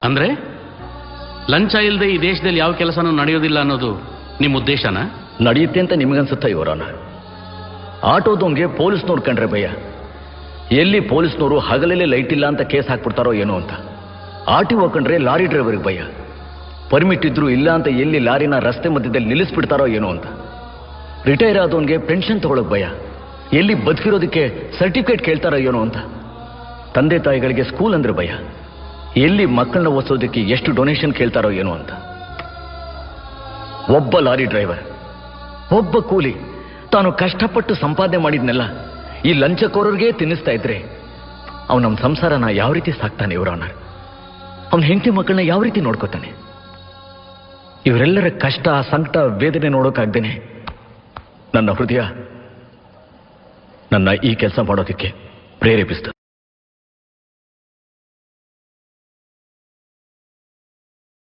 ಅಂದ್ರೆ ಲಂಚ ಇಲ್ಲದೆ ಈ ದೇಶದಲ್ಲಿ ಯಾವ ಕೆಲಸನೂ ನಡೆಯೋದಿಲ್ಲ ಅನ್ನೋದು ನಿಮ್ಮ ಉದ್ದೇಶನಾ ನಡೆಯುತ್ತೆ ಅಂತ ನಿಮಗನ್ಸುತ್ತಾ ಇವರೋನ ಆಟೋದವನ್ಗೆ ಪೊಲೀಸ್ನವ್ರು ಕಂಡ್ರೆ ಭಯ ಎಲ್ಲಿ ಪೊಲೀಸ್ನವರು ಹಗಲಲ್ಲಿ ಲೈಟ್ ಇಲ್ಲ ಅಂತ ಕೇಸ್ ಹಾಕ್ಬಿಡ್ತಾರೋ ಏನೋ ಅಂತ ಆರ್ ಟಿ ಕಂಡ್ರೆ ಲಾರಿ ಡ್ರೈವರ್ಗೆ ಭಯ ಪರ್ಮಿಟ್ ಇದ್ರು ಇಲ್ಲ ಅಂತ ಎಲ್ಲಿ ಲಾರಿನ ರಸ್ತೆ ಮಧ್ಯದಲ್ಲಿ ನಿಲ್ಲಿಸ್ಬಿಡ್ತಾರೋ ಏನೋ ಅಂತ ರಿಟೈರ್ ಆದವನ್ಗೆ ಪೆನ್ಷನ್ ತಗೊಳಕ್ ಭಯ ಎಲ್ಲಿ ಬದುಕಿರೋದಕ್ಕೆ ಸರ್ಟಿಫಿಕೇಟ್ ಕೇಳ್ತಾರೋ ಏನೋ ಅಂತ ತಂದೆ ತಾಯಿಗಳಿಗೆ ಸ್ಕೂಲ್ ಅಂದ್ರೆ ಭಯ ಎಲ್ಲಿ ಮಕ್ಕಳನ್ನ ಓದಿಸೋದಕ್ಕೆ ಎಷ್ಟು ಡೊನೇಷನ್ ಕೇಳ್ತಾರೋ ಏನೋ ಅಂತ ಒಬ್ಬ ಲಾರಿ ಡ್ರೈವರ್ ಒಬ್ಬ ಕೂಲಿ ತಾನು ಕಷ್ಟಪಟ್ಟು ಸಂಪಾದನೆ ಮಾಡಿದ್ನೆಲ್ಲ ಈ ಲಂಚಕೋರರಿಗೆ ತಿನ್ನಿಸ್ತಾ ಇದ್ರೆ ಅವನ ನಮ್ಮ ಸಂಸಾರನ ಯಾವ ರೀತಿ ಸಾಕ್ತಾನೆ ಇವರವನ ಅವನ ಹೆಂಡತಿ ಮಕ್ಕಳನ್ನ ಯಾವ ರೀತಿ ನೋಡ್ಕೋತಾನೆ ಇವರೆಲ್ಲರ ಕಷ್ಟ ಸಂಕಟ ವೇದನೆ ನೋಡೋಕ್ಕಾಗ್ದೇನೆ ನನ್ನ ಹೃದಯ ನನ್ನ ಈ ಕೆಲಸ ಮಾಡೋದಕ್ಕೆ ಪ್ರೇರೇಪಿಸ್ತು